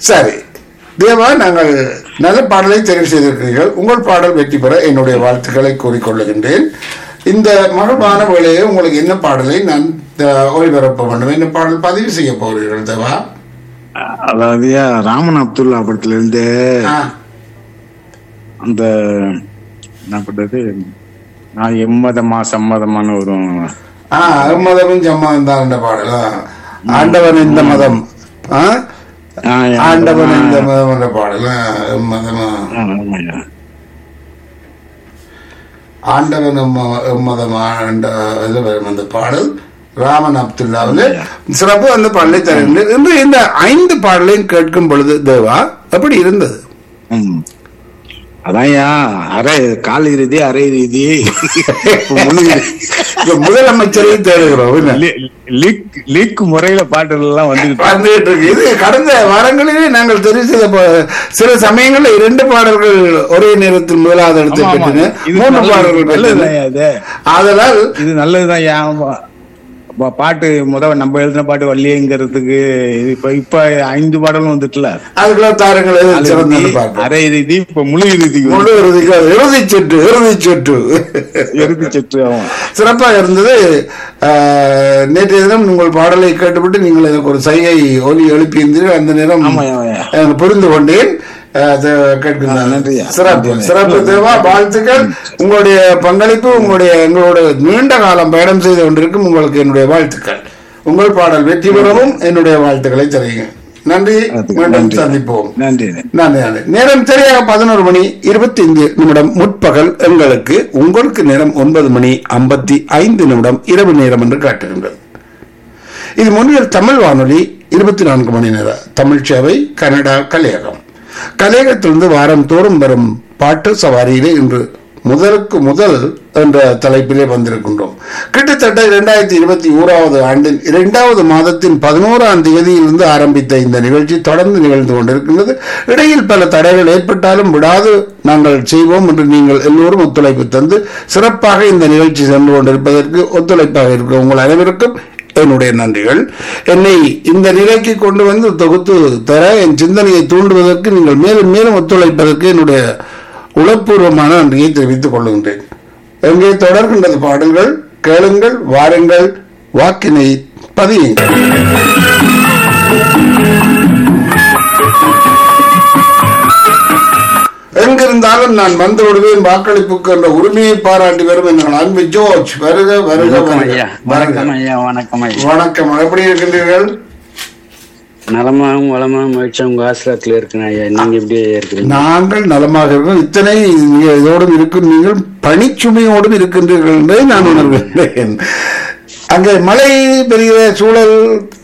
சரி தேவா நாங்கள் நல்ல பாடலை தெரிவு செய்திருக்கிறீர்கள் உங்கள் பாடல் வெற்றி பெற என்னுடைய வாழ்த்துக்களை கூறிக்கொள்ளுகின்றேன் இந்த மகிழ்வான வேளையை உங்களுக்கு என்ன பாடலை நான் அஹ், ஒளிபரப்ப வேண்டும் என்ன பாடல் பதிவு செய்ய போகிறீர்கள் தேவா அதாவது ராமன் அப்துல்லா படத்துல இருந்து ஆ, அந்த என்ன பண்றது நான் எம்மதமா சம்மதமான ஒரு ஆ மதமும் சம்மதம் தான் என்ற பாடல் ஆ. ஆண்டவன் இந்த மதம் ஆ? ஆ, ஆண்டவன் இந்த மதம் என்ற பாடல் ஆ, மதமா ஆ, ஆமாய்யா. ஆண்டவன் எம்ம- எம்மதம் ஆண்ட இது வரும் அந்த பாடல் ராமன் அப்துல்லாவில் சிறப்பு அந்த பாடலை தருகின்றேன் என்று இந்த ஐந்து பாடலையும் கேட்கும் பொழுது தேவா எப்படி இருந்தது ம். அதான்யா அரை கால் இறுதி அரை இறுதி இப்ப முழு இறுதி. இப்ப முதலமைச்சரையும் தேடுகிறோம் என்ன? லீ- லீக் லீக் முறையில பாட்டுகள் எல்லாம் வந்துகிட்டு வந்துகிட்டு இருக்கு இது கடந்த வாரங்களிலே நாங்கள் தெரிவு செய்த பா- சில சமயங்களில் இரண்டு பாடல்கள் ஒரே நேரத்தில் முதலாவது இடத்தை ஆமா, ஆமா. பெற்றன இது மூன்று நல்லது- பாடல்கள் பெற்றன நல்லதுதான்யா இது ஆதலால் இது நல்லதுதான் ஏன் ஆமா. பா- பாட்டு முத நம்ம எழுதின பாட்டு வள்ளியங்கிறதுக்கு இது இப்ப இப்ப ஐந்து பாடலும் வந்துட்டுல அதுக்குள்ள தாரங்கள் எது சிறந்தது பார்ப்போம் அரை இறுதி இப்ப முழு இறுதி முழு இறுதிக்கு இறுதி சுற்று இறுதி சுற்று இறுதி சற்று ஆகும் சிறப்பாக இருந்தது ஆஹ், நேற்றைய தினம் உங்கள் பாடலை கேட்டுவிட்டு நீங்கள் எனக்கு ஒரு சைகை ஒலி எழுப்பியிருந்தீர்கள் அந்த நேரம் ஆமா, ஆமா. எனக்கு புரிந்து கொண்டேன் ஆஹ், அது கேட்கின்றேன். ஆ, நன்றியா. சிறப்பு நன்றி. சிறப்பு தேவா வாழ்த்துக்கள் உங்களுடைய பங்களிப்பு உங்களுடைய எங்களோட நீண்ட காலம் பயணம் செய்து கொண்டிருக்கும் உங்களுக்கு என்னுடைய வாழ்த்துக்கள் உங்கள் பாடல் வெற்றி பெறவும் என்னுடைய வாழ்த்துக்களை தெரியுங்க நன்றி மீண்டும் நன்றி. சந்திப்போம் நன்றி நன்றி நன்றி நேரம் சரியாக பதினோரு மணி இருபத்தி ஐந்து நிமிடம் முற்பகல் எங்களுக்கு உங்களுக்கு நேரம் ஒன்பது மணி ஐம்பத்தி ஐந்து நிமிடம் இரவு நேரம் என்று காட்டுகின்றது இது முன்னில் தமிழ் வானொலி இருபத்தி நான்கு மணி நேர தமிழ் சேவை கனடா கலையகம் கலையகத்திலிருந்து வாரம் தோறும் வரும் பாட்டு சவாரியிலே இன்று முதலுக்கு முதல் என்ற தலைப்பிலே வந்திருக்கின்றோம் கிட்டத்தட்ட இரண்டாயிரத்தி இருபத்தி ஓராவது ஆண்டின் இரண்டாவது மாதத்தின் பதினோராம் தேதியிலிருந்து ஆரம்பித்த இந்த நிகழ்ச்சி தொடர்ந்து நிகழ்ந்து கொண்டிருக்கின்றது இடையில் பல தடைகள் ஏற்பட்டாலும் விடாது நாங்கள் செய்வோம் என்று நீங்கள் எல்லோரும் ஒத்துழைப்பு தந்து சிறப்பாக இந்த நிகழ்ச்சி சென்று கொண்டிருப்பதற்கு ஒத்துழைப்பாக இருக்கிற உங்கள் அனைவருக்கும் என்னுடைய நன்றிகள் என்னை இந்த நிலைக்கு கொண்டு வந்து தொகுத்து தர என் சிந்தனையை தூண்டுவதற்கு நீங்கள் மேலும் மேலும் ஒத்துழைப்பதற்கு என்னுடைய உளப்பூர்வமான நன்றியை தெரிவித்துக் கொள்கின்றேன் எங்கே தொடர்கின்றது பாடல்கள் கேளுங்கள் வாருங்கள் வாக்கினை பதியுங்கள் எங்கிருந்தாலும் நான் வந்து விடுவேன் வாக்களிப்புக்கு என்ற உரிமையை பாராட்டி வரும் எங்கள் அன்பு ஜோர்ஜ் வருக வருக வணக்கம் வருக. ஐயா வணக்கம் ஐயா வணக்கம் ஐயா வணக்கம் எப்படி இருக்கின்றீர்கள் நலமாகவும் வளமாகவும் மகிழ்ச்சி உங்க ஆசிரியத்துல இருக்கேன் ஐயா நீங்க எப்படி ஐயா இருக்கிறீங்க நாங்கள் நலமாக இருக்கோம் இத்தனை நீங்கள் இதோடும் இருக்கும் நீங்கள் பணிச்சுமையோடும் இருக்கின்றீர்கள் என்பதை நான் உணர்கின்றேன் அங்கே மழை பெறுகிற சூழல்